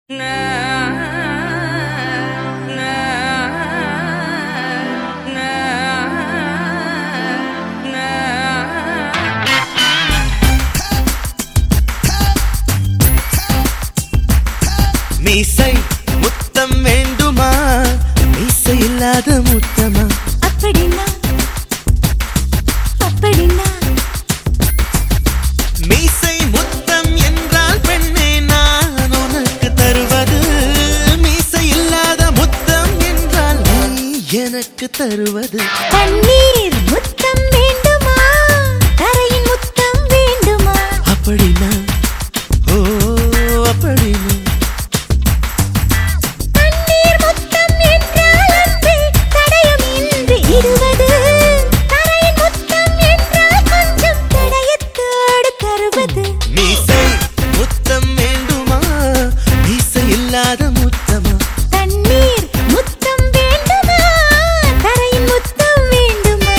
மீசை முத்தம் வேண்டுமா மீசை இல்லாத முத்தமா அப்படின்னா அப்படின்னா மீசை முத்தம் என்றால் பெண்ணே நான் உனக்கு தருவது மீசை இல்லாத முத்தம் என்றால் நீ எனக்கு தருவது தண்ணீர் முத்தம் வேண்டுமா தரையின் முத்தம் வேண்டுமா அப்படின்னா ஓ அப்படின்னா தண்ணீர் முத்தம் என்றால் அன்பே தடயம் இன்றி இடுவது தரையின் முத்தம் என்றால் கொஞ்சம் தடயத்தோடு தருவது மீசை முத்தம் வேண்டுமா மீசை இல்லாத முத்தமா தண்ணீர் முத்தம் வேண்டுமா தரையின் முத்தம் வேண்டுமா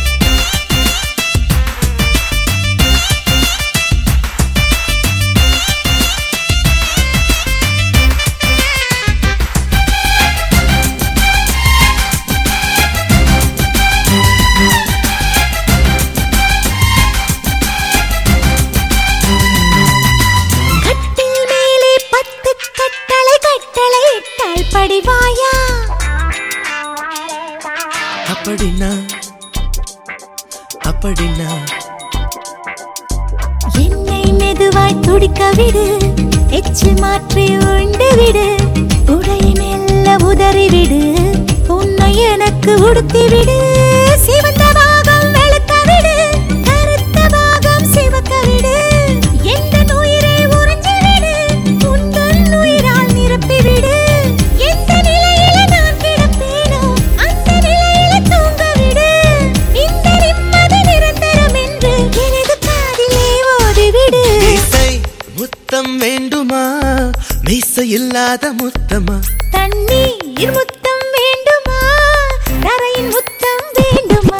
கட்டில் மேலே பத்து கட்டளை கட்டளை இட்டால் படிவாயா அப்படின்னா அப்படின்னா என்னை மெதுவாய் துடிக்க விடு எச்சு மாற்றி உண்டு விடு உடை மெல்ல உதறி விடு உன்னை எனக்கு உடுத்தி விடு சிவந்த பாகம் வெளுக்க விடு கருத்த பாகம் சிவக்க விடு எந்த உயிரை உறிஞ்சி விடு உந்தன் உயிரால் நிரப்பி விடு எந்த நிலையில நான் கிடப்பேனோ அந்த நிலையில தூங்க விடு இந்த நிம்மதி நிரந்தரம் என்று எனது காதிலே ஓடிவிடு மீசை முத்தம் வேண்டுமா மீசை இல்லாத முத்தமா தண்ணீர் முத்தம் வேண்டுமா தரையின் முத்தம் வேண்டுமா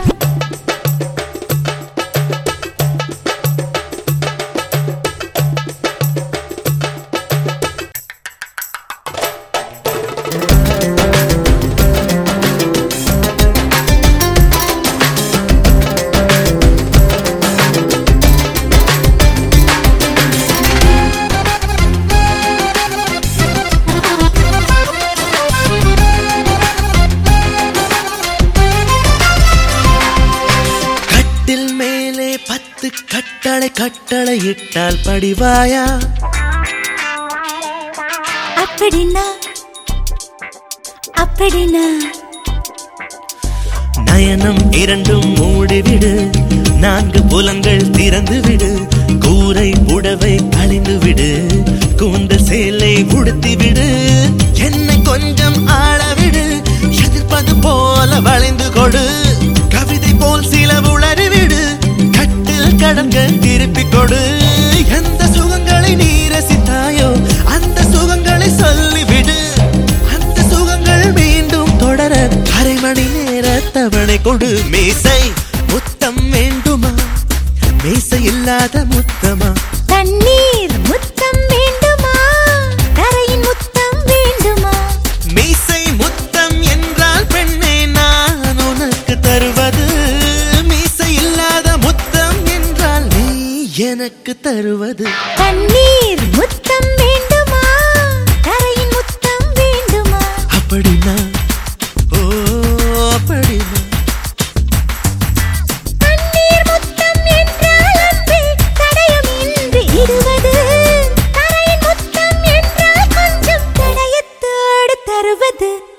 கட்டில் மேலே பத்து கட்டளை கட்டளை இட்டால் படிவாயா அப்படின்னா அப்படின்னா நயனம் இரண்டும் மூடிவிடு நான்கு புலங்கள் திறந்து விடு கூரை புடவை கழிந்து விடு கூந்த சேலை உடுத்தி விடு என்னை கொஞ்சம் ஆளவிடு எதிர்ப்பது போல வளைந்து கொடு கவிதை போல் சில உளறி விடு கட்டில் கடன்கள் திருப்பிக் கொடு எந்த சுகங்களை நீ ரசித்தாயோ அந்த சுகங்களை சொல்லிவிடு அந்த சுகங்கள் மீண்டும் தொடர அரை மணி நேர தவணை கொடு மீசை முத்தம் வேண்டுமா மீசை இல்லாத முத்தமா தண்ணீர் முத்தம் வேண்டுமா தரையின் முத்தம் வேண்டுமா மீசை முத்தம் என்றால் பெண்ணே நான் உனக்கு தருவது மீசை இல்லாத முத்தம் என்றால் நீ எனக்கு தருவது தண்ணீர் முத்தம் வேண்டுமா தரையின் முத்தம் வேண்டுமா அப்படின்னா ஓ அப்படின்னா தண்ணீர் முத்தம் என்றால் அன்பே தடயம் இன்றி இடுவது தரையின் முத்தம் என்றால் கொஞ்சம் தடயத்தோடு தருவது